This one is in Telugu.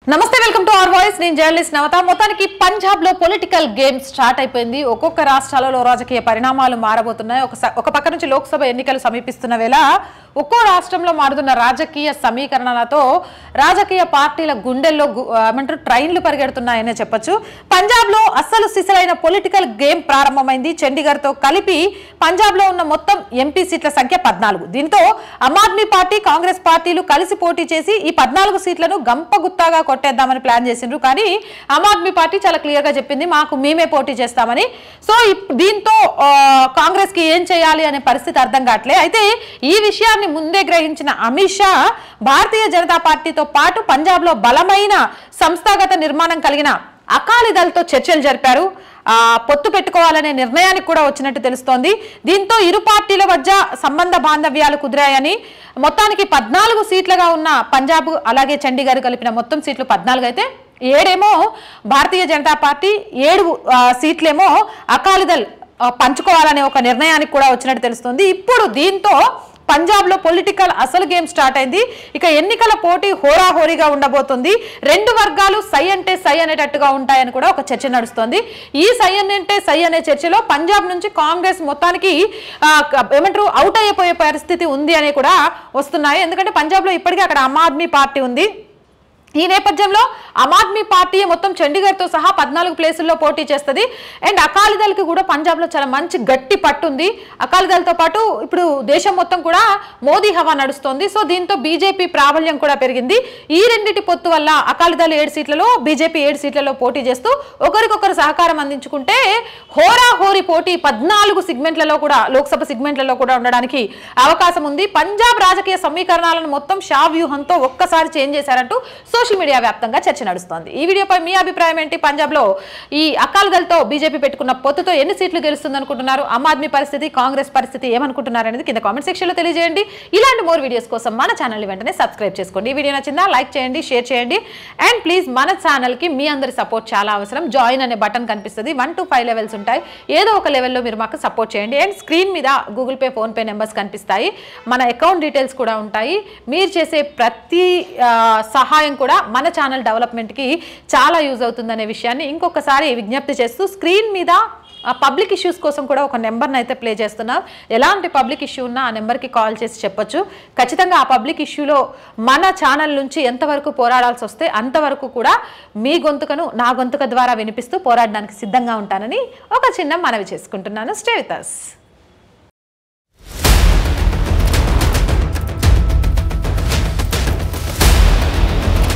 నమస్తే వెల్కమ్ టు అవర్ వాయిస్ నేను జర్నలిస్ట్ నవత మొత్తానికి పంజాబ్ లో పొలిటికల్ గేమ్ స్టార్ట్ అయిపోయింది ఒక్కొక్క రాష్ట్రాలలో రాజకీయ పరిణామాలు మారబోతున్నాయి ఒక స- ఒక పక్క నుంచి లోక్సభ ఎన్నికలు సమీపిస్తున్న వేళ ఒక్కో రాష్ట్రంలో మారుతున్న రాజకీయ సమీకరణలతో రాజకీయ పార్టీల గుండెల్లో గు- ఆ, ఏమంటారు ట్రైన్లు పరిగెడుతున్నాయనే చెప్పొచ్చు పంజాబ్ లో అస్సలు సిసలైన పొలిటికల్ గేమ్ ప్రారంభమైంది చండీగఢ్ తో కలిపి పంజాబ్ లో ఉన్న మొత్తం ఎంపీ సీట్ల సంఖ్య పద్నాలుగు దీంతో ఆమ్ ఆద్మీ పార్టీ కాంగ్రెస్ పార్టీలు కలిసి పోటీ చేసి ఈ పద్నాలుగు సీట్లను గంపగుత్తాగా కొట్టేద్దామని ప్లాన్ చేసిండ్రు కానీ ఆమ్ ఆద్మీ పార్టీ చాలా క్లియర్ గా చెప్పింది మాకు మేమే పోటీ చేస్తామని సో ఇప్- దీంతో ఆ, కాంగ్రెస్ కి ఏం చేయాలి అనే పరిస్థితి అర్థం కావట్లే అయితే ఈ విషయాన్ని ముందే గ్రహించిన అమిత్ షా భారతీయ జనతా పార్టీతో పాటు పంజాబ్ లో బలమైన సంస్థాగత నిర్మాణం కలిగిన అకాలీదళ్ దళతో చర్చలు జరిపారు ఆ, పొత్తు పెట్టుకోవాలనే నిర్ణయానికి కూడా వచ్చినట్టు తెలుస్తోంది దీంతో ఇరు పార్టీల మధ్య సంబంధ బాంధవ్యాలు కుదిరాయని మొత్తానికి పద్నాలుగు సీట్లుగా ఉన్న పంజాబ్ అలాగే చండీగఢ్ కలిపిన మొత్తం సీట్లు పద్నాలుగు అయితే ఏడేమో భారతీయ జనతా పార్టీ ఏడు ఆ, సీట్లేమో అకాలీదళ్ ఆ, పంచుకోవాలనే ఒక నిర్ణయానికి కూడా వచ్చినట్టు తెలుస్తుంది ఇప్పుడు దీంతో పంజాబ్ లో పొలిటికల్ అసలు గేమ్ స్టార్ట్ అయింది ఇక ఎన్నికల పోటీ హోరాహోరీగా ఉండబోతుంది రెండు వర్గాలు సై అంటే సై అనేటట్టుగా ఉంటాయని కూడా ఒక చర్చ నడుస్తోంది ఈ సై అంటే సై అనే చర్చలో పంజాబ్ నుంచి కాంగ్రెస్ మొత్తానికి ఆ, క- ఏమంటారు అవుట్ అయిపోయే పరిస్థితి ఉంది అని కూడా వస్తున్నాయి ఎందుకంటే పంజాబ్ లో ఇప్పటికే అక్కడ ఆమ్ ఆద్మీ పార్టీ ఉంది ఈ నేపథ్యంలో ఆమ్ ఆద్మీ పార్టీ మొత్తం చండీగఢ్తో సహా పద్నాలుగు ప్లేసుల్లో పోటీ చేస్తుంది అండ్ అకాలీదళ్కి కూడా పంజాబ్లో చాలా మంచి గట్టి పట్టుంది అకాలీదళ్తో పాటు ఇప్పుడు దేశం మొత్తం కూడా మోదీ హవా నడుస్తోంది సో దీంతో బీజేపీ ప్రాబల్యం కూడా పెరిగింది ఈ రెండింటి పొత్తు వల్ల అకాలీదళ్ ఏడు సీట్లలో బీజేపీ ఏడు సీట్లలో పోటీ చేస్తూ ఒకరికొకరు సహకారం అందించుకుంటే హోరా హోరీ పోటీ పద్నాలుగు సిగ్మెంట్లలో కూడా లోక్సభ సిగ్మెంట్లలో కూడా ఉండడానికి అవకాశం ఉంది పంజాబ్ రాజకీయ సమీకరణాలను మొత్తం షా వ్యూహంతో ఒక్కసారి చేంజ్ చేశారంటూ సోషల్ మీడియా వ్యాప్తంగా చర్చ నడుస్తోంది ఈ వీడియోపై మీ అభిప్రాయం ఏంటి పంజాబ్ లో ఈ అకాలీదళ్తో బీజేపీ పెట్టుకున్న పొత్తుతో ఎన్ని సీట్లు గెలుస్తుంది అనుకుంటున్నారు ఆమ్ ఆద్మీ పరిస్థితి కాంగ్రెస్ పరిస్థితి ఏమనుకుంటున్నారు అనేది కింద కామెంట్ సెక్షన్ లో తెలియజేయండి ఇలాంటి మోర్ వీడియోస్ కోసం మన ఛానల్ ని వెంటనే సబ్స్క్రైబ్ చేసుకోండి ఈ వీడియో నచ్చిందా లైక్ చేయండి షేర్ చేయండి అండ్ ప్లీజ్ మన ఛానల్ కి మీ అందరి సపోర్ట్ చాలా అవసరం జాయిన్ అనే బటన్ కనిపిస్తుంది వన్ టు ఫైవ్ లెవెల్స్ ఉంటాయి ఏదో ఒక లెవెల్లో మీరు మాకు సపోర్ట్ చేయండి అండ్ స్క్రీన్ మీద Google Pay PhonePe numbers కనిపిస్తాయి మన అకౌంట్ డీటెయిల్స్ కూడా ఉంటాయి మీరు చేసే ప్రతి ఆ, సహాయం కూడా మన ఛానల్ డెవలప్మెంట్కి చాలా యూజ్ అవుతుందనే విషయాన్ని ఇంకొకసారి విజ్ఞప్తి చేస్తూ స్క్రీన్ మీద పబ్లిక్ ఇష్యూస్ కోసం కూడా ఒక నెంబర్ని అయితే ప్లే చేస్తున్నాం ఎలాంటి పబ్లిక్ ఇష్యూ ఉన్నా ఆ నెంబర్కి కాల్ చేసి చెప్పొచ్చు ఖచ్చితంగా ఆ పబ్లిక్ ఇష్యూలో మన ఛానల్ నుంచి ఎంతవరకు పోరాడాల్సి వస్తే అంతవరకు కూడా మీ గొంతుకను నా గొంతుక ద్వారా వినిపిస్తూ పోరాడడానికి సిద్ధంగా ఉంటానని ఒక చిన్న మనవి చేసుకుంటున్నాను స్టే విత్ us